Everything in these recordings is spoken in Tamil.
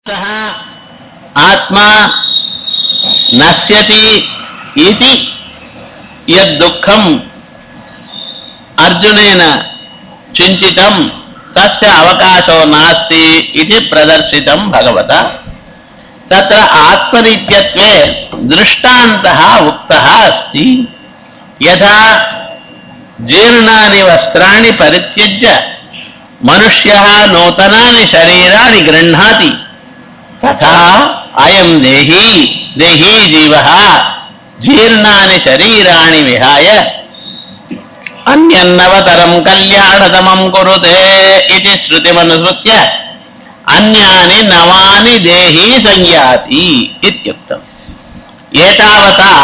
सः आत्मा नश्यति इति यद्दुःखम् अर्जुनेन चिन्तितं तस्य अवकाशो नास्ति इति प्रदर्शितं भगवता तत्र आत्मनित्यत्वे दृष्टान्तः उक्तः अस्ति यथा जीर्णानि वस्त्राणि परित्यज्य मनुष्यः नूतनानि शरीराणि गृह्णाति तथा अयं देही देही जीवः जीर्णानि शरीराणि विहाय अन्यन्नवतरं कल्याणतमं कुरुते इति श्रुतिमनुसृत्य अन्यानि नवानि देही संयाति इत्युक्तम् एतावता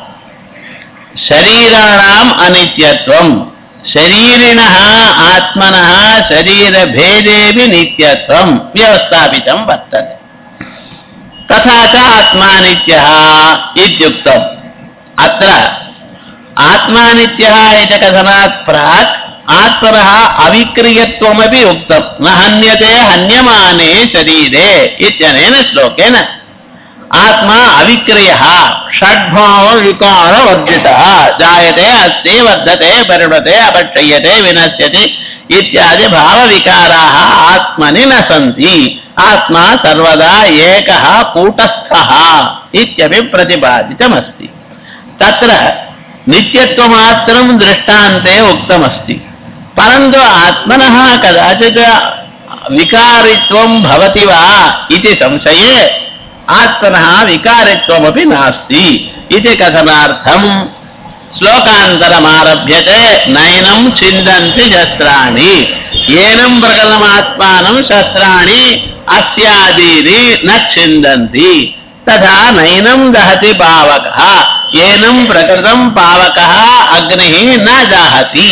शरीराणाम् अनित्यत्वम् शरीरिणः आत्मनः शरीरभेदेऽपि नित्यत्वं व्यवस्थापितं वर्तते तथा च आत्मानित्यः इत्युक्तम् अत्र आत्मानित्यः इति कथनात् प्राक् आत्मनः अविक्रियत्वमपि उक्तं न हन्यते हन्यमाने शरीरे इत्यनेन श्लोकेन आत्मा अविक्रियः षड्भावविकारवर्जितः जायते अस्ति वर्धते परिणते अपक्षयते विनश्यति इत्यादि भावविकाराः आत्मनि न सन्ति आत्मा सर्वदा एकः कूटस्थः इत्यपि प्रतिपादितमस्ति तत्र नित्यत्वमात्रं दृष्टान्ते उक्तमस्ति परन्तु आत्मनः कदाचित् विकारित्वं भवति वा इति संशये आत्मनः विकारित्वमपि नास्ति इति कथनार्थम् श्लोकान्तरमारभ्यते नैनं छिन्दन्ति शस्त्राणि येनं प्रकरणमात्मानं शस्त्राणि अस्यादीनि न छिन्दन्ति तथा नैनं दहति पावकः येनं प्रकृतं पावकः अग्निः न दहति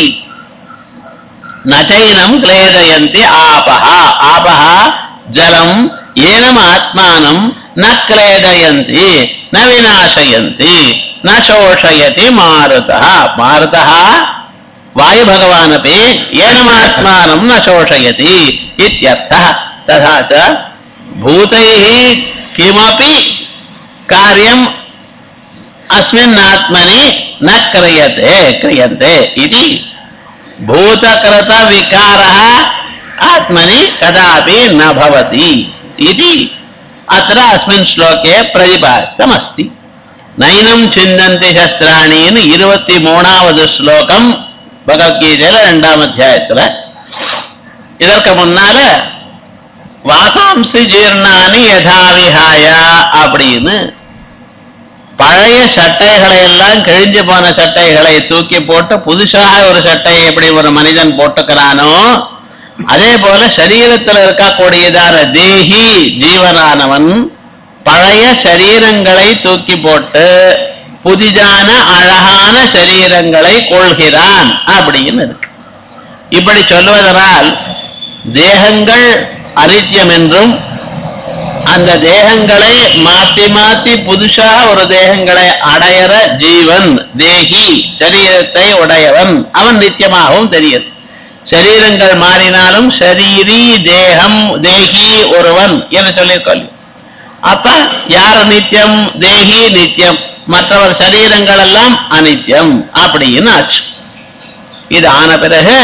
न चैनं क्लेदयन्ति आपः आपः जलं येनम् आत्मानं न क्लेदयन्ति न विनाशयन्ति न शोषयति मारुतः मारुतः वायुभगवानपि येनमात्मानं न शोषयति इत्यर्थः तथा च भूतैः किमपि कार्यम् अस्मिन्नात्मनि न क्रियते क्रियन्ते इति भूतकृतविकारः आत्मनि कदापि न भवति इति अत्र अस्मिन् श्लोके प्रतिपादितमस्ति நைனம் சிந்தந்தி சஸ்திராணின்னு இருபத்தி மூணாவது ஸ்லோகம் பகவத்கீதையில ரெண்டாம் அத்தியாயத்துல இதற்கு முன்னால வாசாம்சி ஜீர்ணானி யதாவிஹாய அப்படின்னு பழைய சட்டைகளை எல்லாம் கிழிஞ்சு போன சட்டைகளை தூக்கி போட்டு புதுசாக ஒரு சட்டையை எப்படி ஒரு மனிதன் போட்டுக்கிறானோ அதே போல சரீரத்தில் இருக்கக்கூடியதான தேகி ஜீவனானவன் பழைய சரீரங்களை தூக்கி போட்டு புதிதான அழகான சரீரங்களை கொள்கிறான் அப்படின்னு இருக்கு இப்படி சொல்லுவதனால் தேகங்கள் அனித்தியம் என்றும் அந்த தேகங்களை மாத்தி மாத்தி புதுசா ஒரு தேகங்களை அடையற ஜீவன் தேகி சரீரத்தை உடையவன் அவன் நித்தியமாகவும் தெரியுது சரீரங்கள் மாறினாலும் சரீரி தேகம் தேகி ஒருவன் என்று சொல்லியிருக்கோம் அப்ப யார் நித்தியம் தேகி நித்தியம் மற்றவர் சரீரங்கள் எல்லாம் அனித்தியம் அப்படின்னு ஆச்சு இது ஆன பிறகு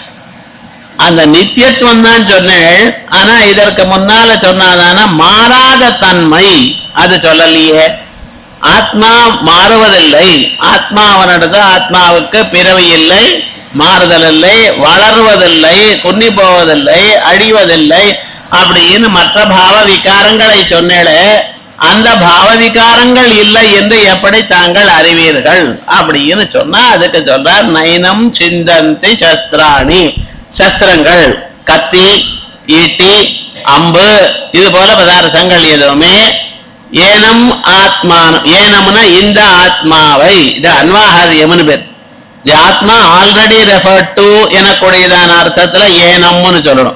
அந்த நித்தியத்துவம் தான் சொன்னேன் ஆனா இதற்கு முன்னால சொன்னாதான மாறாத தன்மை அது சொல்லலையே ஆத்மா மாறுவதில்லை ஆத்மா அவனிடது ஆத்மாவுக்கு பிறவி இல்லை மாறுதல் இல்லை வளர்வதில்லை குன்னி போவதில்லை அழிவதில்லை அப்படின்னு மற்ற பாவ விகாரங்களை சொன்னேளே அந்த பாவ விகாரங்கள் இல்லை என்று எப்படி தாங்கள் அறிவீர்கள் அப்படின்னு சொன்னா அதுக்கு சொல்றார் நைனம் சிந்தந்தி சஸ்திராணி சஸ்திரங்கள் கத்தி ஈட்டி அம்பு இது போல பதார்த்தங்கள் எதுவுமே ஏனம் ஆத்மானம் ஏனம்னா இந்த ஆத்மாவை இது அன்வாகாரியம்னு பேர் தி ஆத்மா ஆல்ரெடி ரெஃபர் டு எனக்கூடியதான அர்த்தத்துல ஏனம்னு சொல்லணும்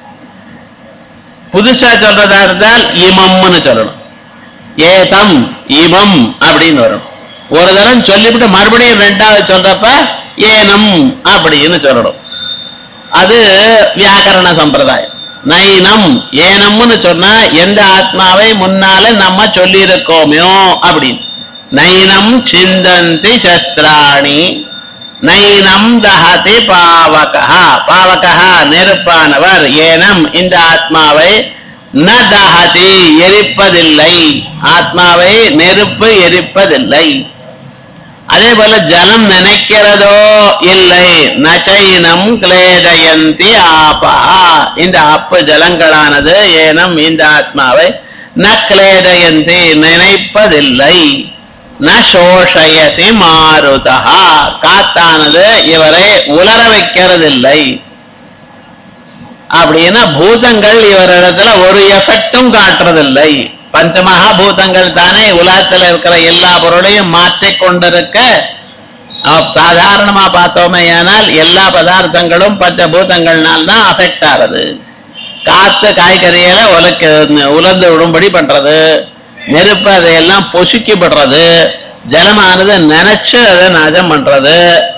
புதுசா சொல்றதா இருந்தால் இமம்னு சொல்லணும் ஏதம் இமம் அப்படின்னு வரும் ஒரு தரம் சொல்லிவிட்டு மறுபடியும் ரெண்டாவது சொல்றப்ப ஏனம் அப்படின்னு சொல்லணும் அது வியாக்கரண சம்பிரதாயம் நைனம் ஏனம்னு சொன்னா எந்த ஆத்மாவை முன்னால நம்ம சொல்லி இருக்கோமோ அப்படின்னு நைனம் சிந்தந்தி சஸ்திராணி நைனம் தஹதி பாவகா பாவகா நெருப்பானவர் ஏனம் இந்த ஆத்மாவை ந தஹதி எரிப்பதில்லை ஆத்மாவை நெருப்பு எரிப்பதில்லை அதே போல ஜலம் நினைக்கிறதோ இல்லை நச்சைனம் கிளேதயந்தி ஆபா இந்த அப்பு ஜலங்களானது ஏனம் இந்த ஆத்மாவை ந கிளேதயந்தி நினைப்பதில்லை ந சோஷயதி மாருதா காத்தானது இவரை உலர வைக்கிறதில்லை அப்படின்னா பூதங்கள் இவரிடத்துல ஒரு எஃபெக்டும் காட்டுறதில்லை பஞ்சமகா பூதங்கள் தானே உலகத்துல இருக்கிற எல்லா பொருளையும் மாற்றிக் கொண்டிருக்க அஹ், சாதாரணமா பார்த்தோமே ஆனால் எல்லா பதார்த்தங்களும் பஞ்சபூதங்கள்னால் தான் அஃபெக்ட் ஆகுது காத்து காய்கறிகளை உலக்க உலர்ந்து விடும்படி பண்றது நெருப்பு அதையெல்லாம் பொசுக்கி விடுறது ஜலமானது நினைச்சு அதை நாசம் பண்றது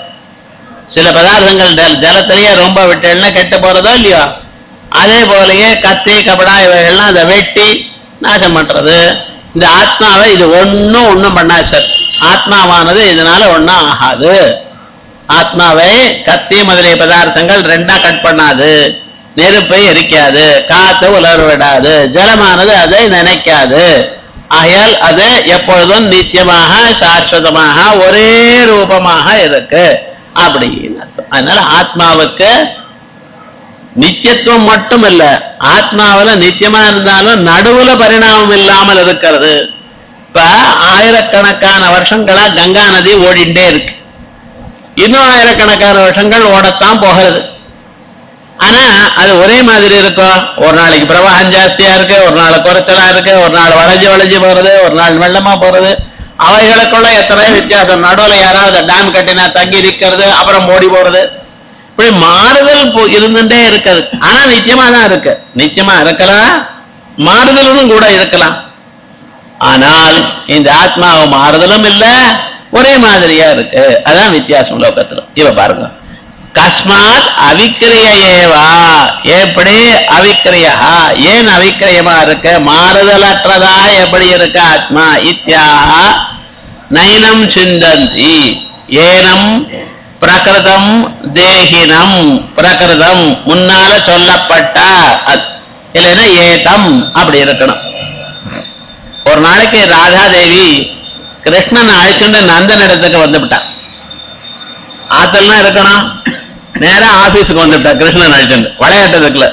சில பதார்த்தங்கள் ஜல- ஜலத்திலேயே ரொம்ப விட்டேன்னா கெட்டு போறதோ இல்லையோ அதே போலயே கத்தி கபடா இவைகள்லாம் அதை வெட்டி நாசம் பண்றது இந்த ஆத்மாவை இது ஒண்ணும் ஒண்ணும் பண்ணாது சார் ஆத்மாவானது இதனால ஒண்ணும் ஆகாது ஆத்மாவை கத்தி முதலிய பதார்த்தங்கள் ரெண்டா கட் பண்ணாது நெருப்பை எரிக்காது காத்து உலர விடாது ஜலமானது அதை நினைக்காது ஆகையால் அது எப்பொழுதும் நித்தியமாக சாஸ்வதமாக ஒரே ரூபமாக இருக்கு அப்படின்னு அர்த்தம். அதனால ஆத்மாவுக்கு நித்தியத்துவம் மட்டும் இல்ல ஆத்மாவுல நித்தியமா இருந்தாலும் நடுவுல பரிணாமம் இல்லாமல் இருக்கிறது இப்ப ஆயிரக்கணக்கான வருஷங்களா கங்கா நதி ஓடிண்டே இருக்கு இன்னும் ஆயிரக்கணக்கான வருஷங்கள் ஓடத்தான் போகிறது ஆனா அது ஒரே மாதிரி இருக்கும் ஒரு நாளைக்கு பிரவாகம் ஜாஸ்தியா இருக்கு ஒரு நாள் குறைச்சலா இருக்கு ஒரு நாள் வளைஞ்சு வளைஞ்சு போறது ஒரு நாள் வெள்ளமா போறது அவைகளுக்குள்ள எத்தனை வித்தியாசம் நடுவுல யாராவது டேம் கட்டினா தங்கி நிக்கிறது அப்புறம் ஓடி போறது இப்படி மாறுதல் போ- இருந்துட்டே இருக்குது ஆனா நிச்சயமா தான் இருக்கு நிச்சயமா இருக்கலாம் மாறுதலும் கூட இருக்கலாம் ஆனால் இந்த ஆத்மாவை மாறுதலும் இல்ல ஒரே மாதிரியா இருக்கு அதான் வித்தியாசம் லோகத்துல இவ பாருங்க கஸ்மாத் அவிக்கிரிய ஏவா எப்படி அவிக்கிரியா ஏன் அவிக்கிரியமா இருக்கு மாறுதலற்றதா எப்படி இருக்கு ஆத்மா இத்தியாக நைனம் சிந்தந்தி ஏனம் பிரகிருதம் தேகினம் பிரகிருதம் முன்னால சொல்லப்பட்ட அத்- இல்லைன்னா ஏதம் அப்படி இருக்கணும் ஒரு நாளைக்கு ராதாதேவி கிருஷ்ணன் அழைச்சுட்டு நந்தன் இடத்துக்கு வந்துவிட்டான் ஆத்தல்லாம் இருக்கணும் நேரா ஆபீஸுக்கு வந்துவிட்டா கிருஷ்ணன் அழைச்சுட்டு விளையாட்டதுக்குள்ள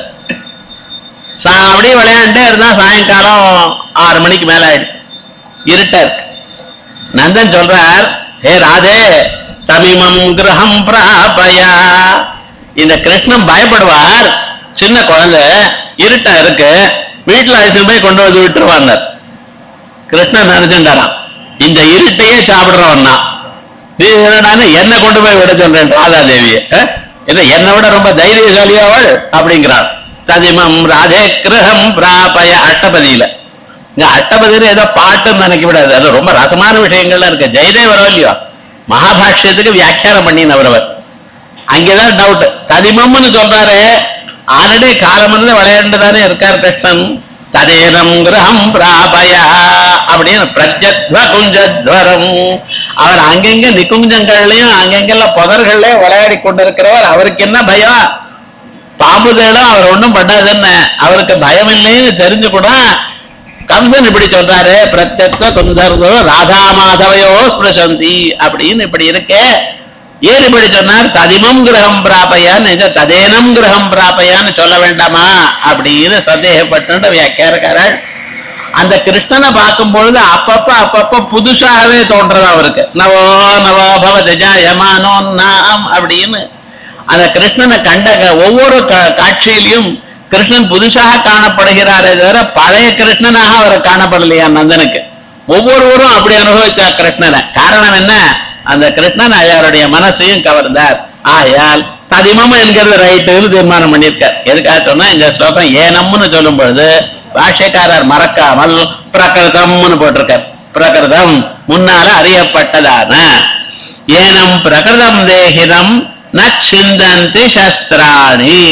சா அப்படியே விளையாண்டே இருந்தா சாயங்காலம் ஆறு மணிக்கு மேல ஆயிடுச்சு இருட்டா இருக்கு நந்தன் சொல்றார் ஹே ராதே தமிமம் கிரகம் பிராபயா இந்த கிருஷ்ணன் பயப்படுவார் சின்ன குழந்தை இருட்டா இருக்கு வீட்டுல அழைச்சு போய் கொண்டு வந்து விட்டுருவார் கிருஷ்ணன் நினைச்சுட்டாராம் இந்த இருட்டையே சாப்பிடுறவன் தான் நீ என்னடான்னு என்ன கொண்டு போய் விட சொல்றேன் ராதா தேவிய என்ன என்னை விட ரொம்ப தைரியசாலியா அவள் அப்படிங்கிறாள் ததிமம் ராதே கிரகம் பிராபய அஷ்டபதியில இங்க அஷ்டபதியில ஏதோ பாட்டுன்னு நினைக்க விடாது அது ரொம்ப ரசமான விஷயங்கள்லாம் இருக்கு ஜெயதேவரோ இல்லையோ மகாபாஷ்யத்துக்கு வியாக்கியானம் பண்ணினவர் அவர் அங்கேதான் டவுட் ததிமம்னு சொல்றாரு ஆல்ரெடி காலம் வந்து விளையாண்டுதானே இருக்கார் கிருஷ்ணன் ததேனம் கிரகம் பிராபயா அப்படின்னு பிரஜத்வ குஞ்சத்வரம் அவர் அங்கங்க நிக்குஞ்சங்கள்லயும் அங்கங்கெல்லாம் புதர்கள்லயும் விளையாடி கொண்டிருக்கிறவர் அவருக்கு என்ன பயம் பாம்பு தேடும் அவர் ஒண்ணும் பண்ணாதுன்னு அவருக்கு பயம் இல்லைன்னு தெரிஞ்சு கூட கம்சன் இப்படி சொல்றாரு பிரத்யக்த குந்தர்வோ ராதா மாதவையோ ஸ்பிருசந்தி அப்படின்னு இப்படி இருக்கே ஏன் இப்படி சொன்னார் ததிமம் கிரகம் பிராபையான்னு இது ததேனம் கிரகம் பிராபையான்னு சொல்ல வேண்டாமா அப்படின்னு சந்தேகப்பட்டு வியாக்கியாரக்காரர் அந்த கிருஷ்ணனை பார்க்கும் பொழுது அப்பப்ப அப்பப்ப புதுசாகவே தோன்றது அவருக்கு நவோ நவோ பவ யமானோ நாம் அப்படின்னு அந்த கிருஷ்ணனை கண்ட க- ஒவ்வொரு கா- காட்சியிலையும் கிருஷ்ணன் புதுசாக காணப்படுகிறாரே தவிர பழைய கிருஷ்ணனாக அவர் காணப்படலையா நந்தனுக்கு ஒவ்வொருவரும் அப்படி அனுபவிச்சா கிருஷ்ணனை காரணம் என்ன அந்த கிருஷ்ணன் அவருடைய மனசையும் கவர்ந்தார் ஆயால் ததிமம் என்கிறது ரைட்டுன்னு தீர்மானம் பண்ணியிருக்கார் எதுக்காக சொன்னா இந்த ஸ்லோகம் ஏனம்னு சொல்லும் பொழுது பாஷ்யக்காரர் மறக்காமல் பிரகிருதம்னு போட்டிருக்கார் பிரகிருதம் முன்னால அறியப்பட்டதான ஏனம் பிரகிருதம் தேகிதம் நச்சிந்தந்தி சஸ்திராணி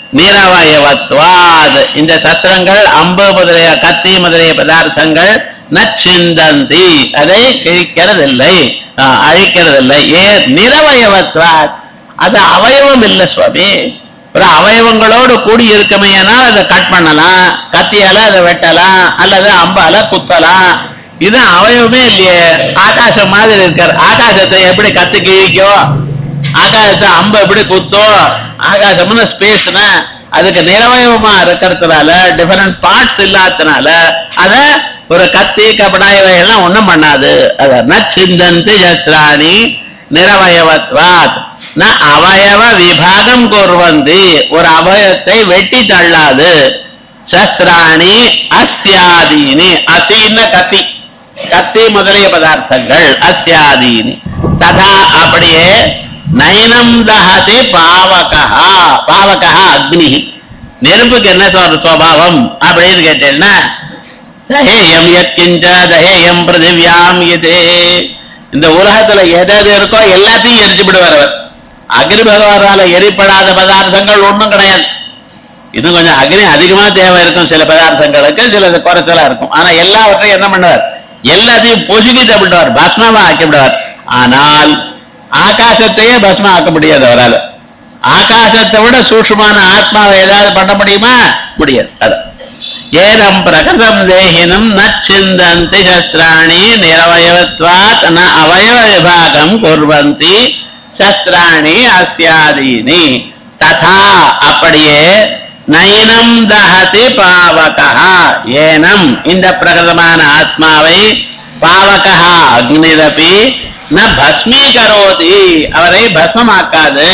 நிரவயவத்வாத் இந்த சஸ்திரங்கள் அம்பு முதலிய கத்தி முதலிய பதார்த்தங்கள் நச்சிந்தந்தி அதை கிழிக்கிறதில்லை ஆஹ், அழிக்கிறதில்லை ஏ நிரவயவத்வாத் அது அவயவம் இல்லை சுவாமி ஒரு அவயவங்களோடு கூடி இருக்குமையானால் அதை கட் பண்ணலாம் கத்தியால அதை வெட்டலாம் அல்லது அம்பால குத்தலாம் இது அவயவமே இல்லையே ஆகாசம் மாதிரி இருக்கார் ஆகாசத்தை எப்படி கத்து கிழிக்கோ ஆகாசத்தை அம்பு எப்படி குத்தோ ஆகாசம்னு ஸ்பேஸ்னா அதுக்கு நிரவயவமா இருக்கிறதுனால டிஃபரெண்ட் பார்ட்ஸ் இல்லாததுனால அத ஒரு கத்தி கபடா இவைகள்லாம் ஒண்ணும் பண்ணாது அத நச்சிந்தந்தி ஜஸ்ராணி நிரவயவத்வாத் ந அவயவ விபாகம் குர்வந்தி ஒரு அவயத்தை வெட்டி தள்ளாது சஸ்திராணி அஸ்யாதீனி அசின்ன கத்தி கத்தி முதலிய பதார்த்தங்கள் அஸ்யாதீனி ததா அப்படியே நயனம் தஹதி பாவகா பாவகா அக்னி நெருப்புக்கு என்ன சொல்ற சுவாவம் அப்படின்னு கேட்டேன்னா தஹேயம் யத்கிஞ்ச தஹேயம் பிருதிவ்யாம் இதே இந்த உலகத்துல எது எது இருக்கோ எல்லாத்தையும் எரிச்சு விடுவார் அவர் அக்னி பகவானால எரிப்படாத பதார்த்தங்கள் ஒண்ணும் கிடையாது இன்னும் கொஞ்சம் அக்னி அதிகமா தேவை இருக்கும் சில பதார்த்தங்களுக்கு சிலது குறைச்சலா இருக்கும் ஆனா எல்லாவற்றையும் என்ன பண்ணுவார் எல்லாத்தையும் பொசுக்கி தப்பிடுவார் பஸ்மமா ஆக்கி விடுவார் ஆனால் ஆகாசத்தையே பஸ்மா ஆக்க முடியாது அவரால் ஆகாசத்தை விட சூட்சுமான ஆத்மாவை ஏதாவது பண்ண முடியுமா முடியாது அதான் ஏனம் பிரகதம் தேகினம் நச்சிந்தந்தி சஸ்திராணி நிரவயவத்வாத் ந அவயவ விபாகம் குர்வந்தி சஸ்திராணி அஸ்யாதீனி ததா அப்படியே நயனம் தஹதி பாவகா ஏனம் இந்த பிரகதமான ஆத்மாவை பாவகா அக்னிரபி ந பஸ்மீகரோதி அவரை பஸ்மமாக்காது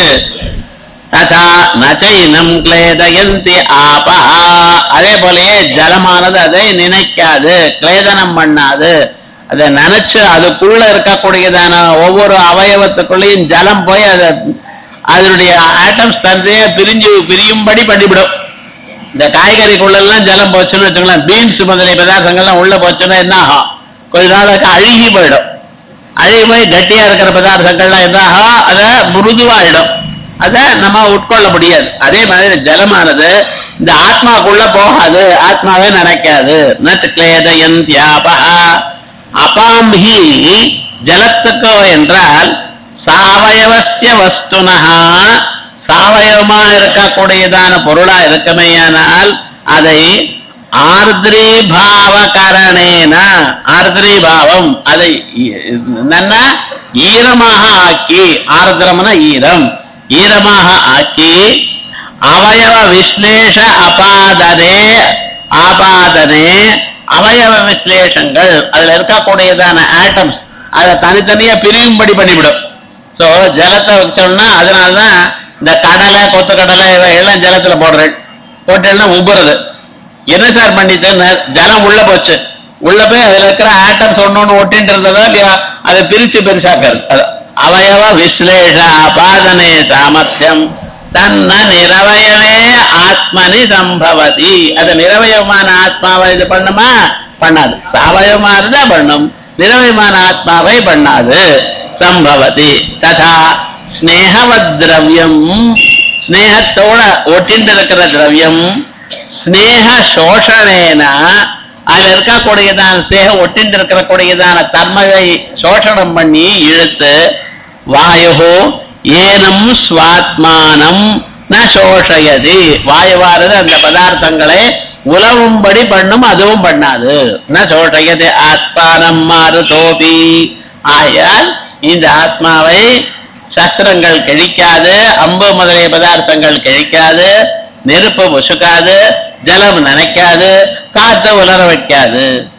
ததா நச்சைனம் கிளேதயந்தி ஆபா அதே போலயே ஜலமானது அதை நினைக்காது கிளேதனம் பண்ணாது அதை நினைச்சு அதுக்குள்ள இருக்கக்கூடியதான ஒவ்வொரு அவயவத்துக்குள்ளேயும் ஜலம் போய் அதை அதனுடைய ஆட்டம்ஸ் தந்தைய பிரிஞ்சு பிரியும்படி பண்ணிவிடும் இந்த காய்கறிக்குள்ளெல்லாம் ஜலம் போச்சுன்னு வச்சுக்கலாம் பீன்ஸ் முதலிய பதார்த்தங்கள்லாம் உள்ள போச்சுன்னா என்ன ஆகும் கொஞ்ச நாளுக்கு அழுகி போயிடும் அழுகி போய் கட்டியா இருக்கிற பதார்த்தங்கள்லாம் என்ன ஆகும் அதை மிருதுவாயிடும் அதை நம்ம உட்கொள்ள முடியாது அதே மாதிரி ஜலமானது இந்த ஆத்மாக்குள்ள போகாது ஆத்மாவே நினைக்காது நட் கிளேதயந்தியாபா அபாம்ஹி ஜலத்துக்கோ என்றால் சாவயவசிய வஸ்துனஹா சாவயவமா இருக்கக்கூடியதான பொருளா இருக்குமேயானால் அதை ஆர்திரீபாவகரணேன ஆர்திரீபாவம் அதை நன்ன ஈரமாக ஆக்கி ஆர்திரம்னா ஈரம் ஈரமாக ஆக்கி அவயவ விஸ்லேஷ அபாதனே ஆபாதனே அவயவ விஸ்லேஷங்கள் அதுல இருக்கக்கூடியதான ஆட்டம்ஸ் அதை தனித்தனியா பிரியும்படி பண்ணிவிடும் சோ ஜலத்தை வச்சோம்னா அதனாலதான் இந்த கடலை கொத்து கடலை இவை எல்லாம் ஜலத்துல போடுறேன் போட்டேன்னா உபுறது என்ன சார் பண்ணிட்டு ஜலம் உள்ள போச்சு உள்ள போய் அதுல இருக்கிற ஆட்டம்ஸ் ஒண்ணு ஒண்ணு ஒட்டிட்டு இருந்ததோ இல்லையா அதை பிரிச்சு பெருசாக்காரு அது அவயவ விஸ்லேஷ அபாதனே சாமர்த்தியம் தன்ன நிரவயவே ஆத்மனி சம்பவதி அது நிரவயமான ஆத்மாவை இது பண்ணுமா பண்ணாது சாவயவமா இருந்தா பண்ணும் நிரவயமான ஆத்மாவை பண்ணாது சம்பவதி ததா ஸ்னேகவத் திரவியம் ஸ்னேகத்தோட ஒட்டிண்டு இருக்கிற திரவியம் ஸ்னேக சோஷணேன அதுல இருக்கக்கூடியதான ஸ்னேக ஒட்டிண்டு இருக்கக்கூடியதான தன்மையை சோஷணம் பண்ணி இழுத்து வாயு ஏனம் ஸ்வாத்மானம் ந சோஷயதி வாயுவானது அந்த பதார்த்தங்களை உலவும்படி பண்ணும் அதுவும் பண்ணாது ந சோஷயதி ஆத்மானம் மாறுதோபி ஆயால் இந்த ஆத்மாவை சஸ்திரங்கள் கிழிக்காது அம்பு முதலிய பதார்த்தங்கள் கிழிக்காது நெருப்பு முசுக்காது ஜலம் நனைக்காது காற்று உலர வைக்காது